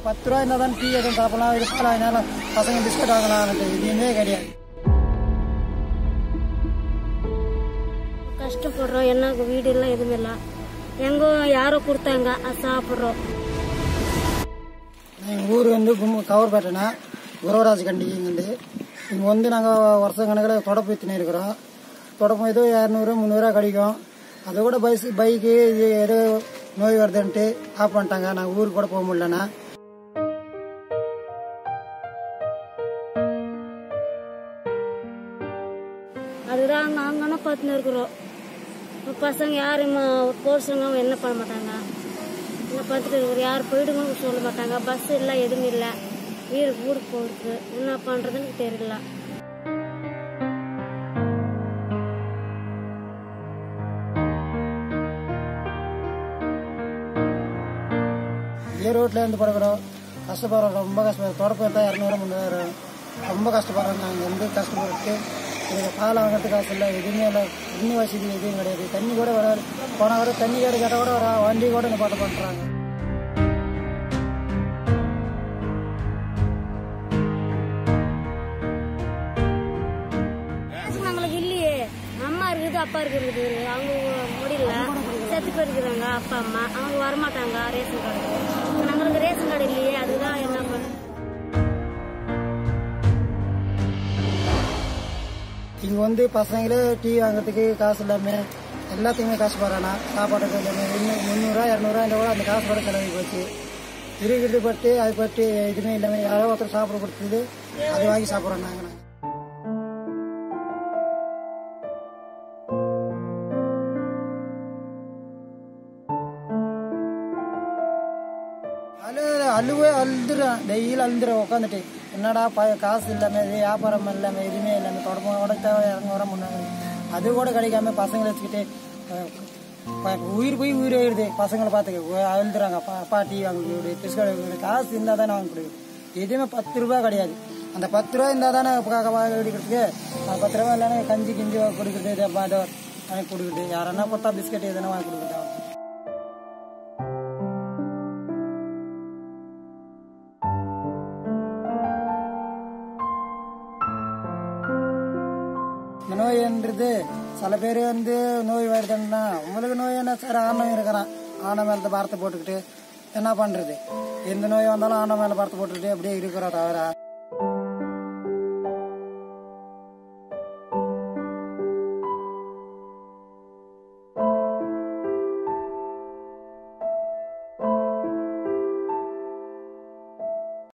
பத்து ரூபா இருந்தால் தான் டீ எதுவும் சாப்பிடலாம் இது பால் வாங்கினாலும் பசங்க பிஸ்கட் வாங்கலாம்னு எதுவுமே கிடையாது கஷ்டப்படுறோம் என்ன வீடு இல்லை எதுவுமே இல்லை எங்கோ யாரோ கொடுத்தாங்க அது சாப்பிட்றோம் எங்கள் ஊர் வந்து கும்ம கவர்பேட்டைனா குரவராஜ் கண்டிகைங்கண்டு இங்கே வந்து நாங்கள் வருஷம் கணக்கில் தொடப்பு வித்துன்னு இருக்கிறோம் தொடப்பம் ஏதோ இரநூறு முந்நூறுரூவா கிடைக்கும் அதை கூட பைஸ் பைக்கு இது ஏதோ நோய் வருதுன்ட்டு ஆஃப் பண்ணிட்டாங்க நாங்கள் ஊருக்கு கூட போக முடியலண்ணா அதுதான் அங்கே அங்கன்னா பார்த்துன்னு இருக்கிறோம் இப்ப பசங்க யாரும் போர்ஸுங்க என்ன பண்ண மாட்டாங்க இங்கே பார்த்துட்டு இருக்கிறோம் யார் போயிடுங்கன்னு சொல்ல மாட்டாங்க பஸ் இல்லை எதுவும் இல்லை வீடு ஊருக்கு போகுது என்ன பண்ணுறதுன்னு தெரியல ஈரோட்டில் இருந்து படுக்கிறோம் கஷ்டப்படுறோம் ரொம்ப கஷ்டப்படுறோம் தொடப்பம் எடுத்தால் இரநூறு முந்நூறு ரொம்ப கஷ்டப்படுறோம் நாங்கள் வந்து கஷ்டப்பட்டு எனக்கு பால் வாங்குறதுக்கு காசு இல்லை எதுவுமே இல்லை தண்ணி வசதி எதுவும் கிடையாது தண்ணி கூட வராது போனால் கூட தண்ணி கேடு கேட்டால் கூட வரா வண்டி கூட நிப்பாட்ட பண்ணுறாங்க நம்மளுக்கு இல்லையே அம்மா இருக்குது அப்பா இருக்குது அவங்க முடியல செத்து போயிருக்கிறாங்க அப்பா அம்மா அவங்க வரமாட்டாங்க ரேஷன் கார்டு நம்மளுக்கு ரேஷன் கார்டு இல்லையே அதுதான் என்ன பண்ண இங்கே வந்து பசங்களே டீ வாங்குறதுக்கு காசு இல்லாமல் எல்லாத்துக்குமே காசு போடுறானா சாப்பாட்டுக்கு எல்லாமே இன்னும் முந்நூறுரூவா இரநூறுவா இந்த கூட அந்த காசு கூட செலவு போச்சு இருக்கிறது பட்டு அது பட்டு எதுவுமே இல்லாமல் யாரோ ஒருத்தர் சாப்பிட கொடுத்தது அது வாங்கி சாப்பிட்றோம் நாங்கள் நாங்கள் அழு அழுவே அழுதுறேன் டெய்லி அழுதுறேன் உட்காந்துட்டு என்னடா ப காசு இல்லாமல் இது வியாபாரம் இல்லாமல் எதுவுமே இல்லாமல் தொடப்பம் கூட தேவை இரநூறுவா முன்னாடி அது கூட கிடைக்காம பசங்களை வச்சுக்கிட்டு அஹ், ப- உயிர் போய் உயிர் எழுது பசங்களை பார்த்துக்க அழுதுறாங்க அப்பா அப்பா டீ வாங்கி கொடு பிஸ்கட் வாங்கி கொடு காசு இருந்தால் தானே வாங்கி கொடு எதுவுமே பத்து ரூபா கிடையாது அந்த பத்து ரூபா இருந்தால் தானே கொடுக்குறதுக்கு அந்த பத்து ரூபா இல்லைன்னா கஞ்சி கிஞ்சி கொடுக்குறது இது அப்பா இதோ வாங்கி கொடுக்குறது யாரன்னா கொடுத்தா பிஸ்கட் எதுனா வாங்கி கொடுக்குறது இந்த நோய்ன்றது சில பேர் வந்து நோய் வருதுன்னா உங்களுக்கு நோய் என்ன சார் ஆணவம் இருக்கிறான் ஆணவ மேலே பாரத்தை போட்டுக்கிட்டு என்ன பண்றது எந்த நோய் வந்தாலும் ஆணவ மேலே பாரத்தை போட்டுக்கிட்டு அப்படியே இருக்கிறோம் தவிர